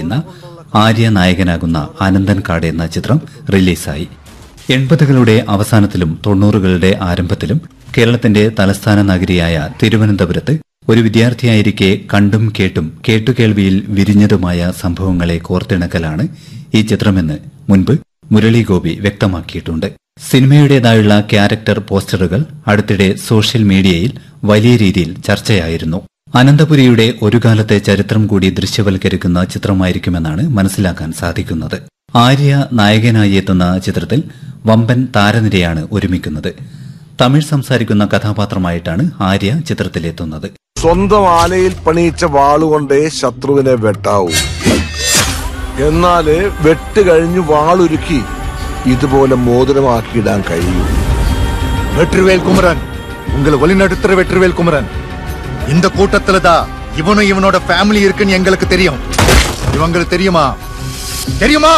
ചെയ്യുന്ന ആര്യ നായകനാകുന്ന ആനന്ദൻ കാട് എന്ന ചിത്രം റിലീസായി എൺപതുകളുടെ അവസാനത്തിലും തൊണ്ണൂറുകളുടെ ആരംഭത്തിലും കേരളത്തിന്റെ തലസ്ഥാന നഗരിയായ തിരുവനന്തപുരത്ത് ഒരു വിദ്യാർത്ഥിയായിരിക്കെ കണ്ടും കേട്ടും കേട്ടുകേൾവിയിൽ വിരിഞ്ഞതുമായ സംഭവങ്ങളെ കോർത്തിണക്കലാണ് ഈ ചിത്രമെന്ന് മുൻപ് മുരളി ഗോപി വ്യക്തമാക്കിയിട്ടുണ്ട് സിനിമയുടേതായുള്ള ക്യാരക്ടർ പോസ്റ്ററുകൾ അടുത്തിടെ സോഷ്യൽ മീഡിയയിൽ വലിയ രീതിയിൽ ചർച്ചയായിരുന്നു അനന്തപുരിയുടെ ഒരു കാലത്തെ ചരിത്രം കൂടി ദൃശ്യവൽക്കരിക്കുന്ന ചിത്രമായിരിക്കുമെന്നാണ് മനസ്സിലാക്കാൻ സാധിക്കുന്നത് ആര്യ നായകനായി എത്തുന്ന ചിത്രത്തിൽ വമ്പൻ താരനിരയാണ് ഒരുമിക്കുന്നത് തമിഴ് സംസാരിക്കുന്ന കഥാപാത്രമായിട്ടാണ് ആര്യ ചിത്രത്തിലെത്തുന്നത് സ്വന്തം ആലയിൽ പണിയിച്ച വാളുകൊണ്ടേ ശത്രുവിനെ വെട്ടാവൂ എന്നാല് വെട്ട് കഴിഞ്ഞ് വാളുരുക്കി ഇതുപോലെ മോതിരമാക്കിയിടാൻ കഴിയൂ வெற்றிவேல் குமரன் உங்களை வழிநடத்துற வெற்றிவேல் குமரன் இந்த கூட்டத்துல தான் இவனும் இவனோட ஃபேமிலி இருக்குன்னு எங்களுக்கு தெரியும் இவங்களுக்கு தெரியுமா தெரியுமா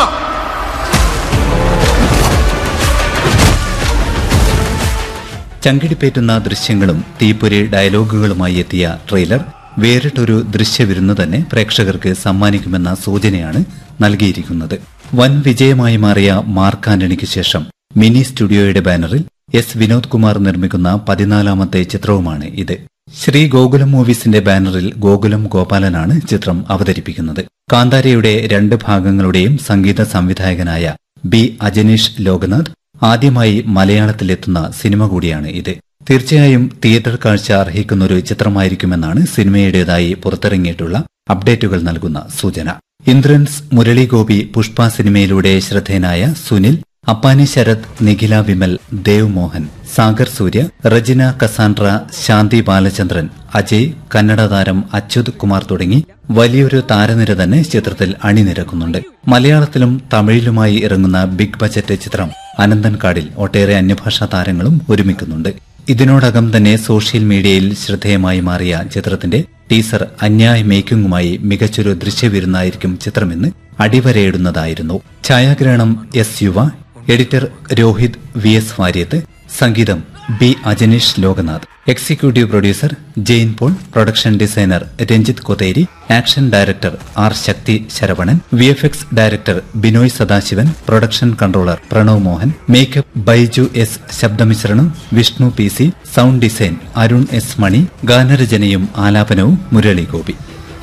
ചങ്കിടിപ്പേറ്റുന്ന ദൃശ്യങ്ങളും തീപ്പൊരി ഡയലോഗുകളുമായി എത്തിയ ട്രെയിലർ വേറിട്ടൊരു ദൃശ്യവിരുന്ന് തന്നെ പ്രേക്ഷകർക്ക് സമ്മാനിക്കുമെന്ന സൂചനയാണ് നൽകിയിരിക്കുന്നത് വൻ വിജയമായി മാറിയ മാർക്ക് ആന്റണിക്ക് ശേഷം മിനി സ്റ്റുഡിയോയുടെ ബാനറിൽ എസ് വിനോദ് കുമാർ നിർമ്മിക്കുന്ന പതിനാലാമത്തെ ചിത്രവുമാണ് ഇത് ശ്രീ ഗോകുലം മൂവീസിന്റെ ബാനറിൽ ഗോകുലം ഗോപാലനാണ് ചിത്രം അവതരിപ്പിക്കുന്നത് കാന്താരയുടെ രണ്ട് ഭാഗങ്ങളുടെയും സംഗീത സംവിധായകനായ ബി അജനീഷ് ലോകനാഥ് ആദ്യമായി മലയാളത്തിലെത്തുന്ന സിനിമ കൂടിയാണ് ഇത് തീർച്ചയായും തിയേറ്റർ കാഴ്ച അർഹിക്കുന്ന ഒരു ചിത്രമായിരിക്കുമെന്നാണ് സിനിമയുടേതായി പുറത്തിറങ്ങിയിട്ടുള്ള അപ്ഡേറ്റുകൾ നൽകുന്ന സൂചന ഇന്ദ്രൻസ് മുരളി ഗോപി പുഷ്പ സിനിമയിലൂടെ ശ്രദ്ധേയനായ സുനിൽ അപ്പാനി ശരത് നിഖില വിമൽ ദേവ് മോഹൻ സാഗർ സൂര്യ റജിന കസാൻഡ്ര ശാന്തി ബാലചന്ദ്രൻ അജയ് കന്നഡ താരം അച്യുത് കുമാർ തുടങ്ങി വലിയൊരു താരനിര തന്നെ ചിത്രത്തിൽ അണിനിരക്കുന്നുണ്ട് മലയാളത്തിലും തമിഴിലുമായി ഇറങ്ങുന്ന ബിഗ് ബജറ്റ് ചിത്രം അനന്തൻകാടിൽ ഒട്ടേറെ അന്യഭാഷാ താരങ്ങളും ഒരുമിക്കുന്നുണ്ട് ഇതിനോടകം തന്നെ സോഷ്യൽ മീഡിയയിൽ ശ്രദ്ധേയമായി മാറിയ ചിത്രത്തിന്റെ ടീസർ അന്യായ മേക്കിംഗുമായി മികച്ചൊരു ദൃശ്യവിരുന്നായിരിക്കും ചിത്രമെന്ന് അടിവരയിടുന്നതായിരുന്നു ഛായാഗ്രഹണം S Yuva editor Rohit V S Variyath സംഗീതം B Ajaneesh Loknath executive producer Jain Paul production designer Ranjith Kotheri action director R Sakthi Saravanan V F X director Binoy Sadasivan production controller Pranav Mohan makeup Baiju S ശബ്ദമിശ്രണം Vishnu P C sound design Arun S Mani ഗാനരചനയും ആലാപനവും മുരളി ഗോപി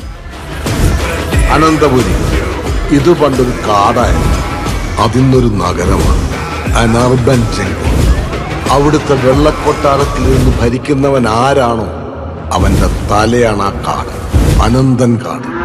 അനന്തപുരി ഇത് പണ്ടൊരു കാടായിരുന്നു അതിന്നൊരു നഗരമാണ് അൻ അർബൻ ജംഗിൾ അവിടുത്തെ വെള്ളക്കൊട്ടാരത്തിൽ നിന്ന് ഭരിക്കുന്നവൻ ആരാണോ അവന്റെ തലയാണ് ആ കാട് അനന്തൻ കാട്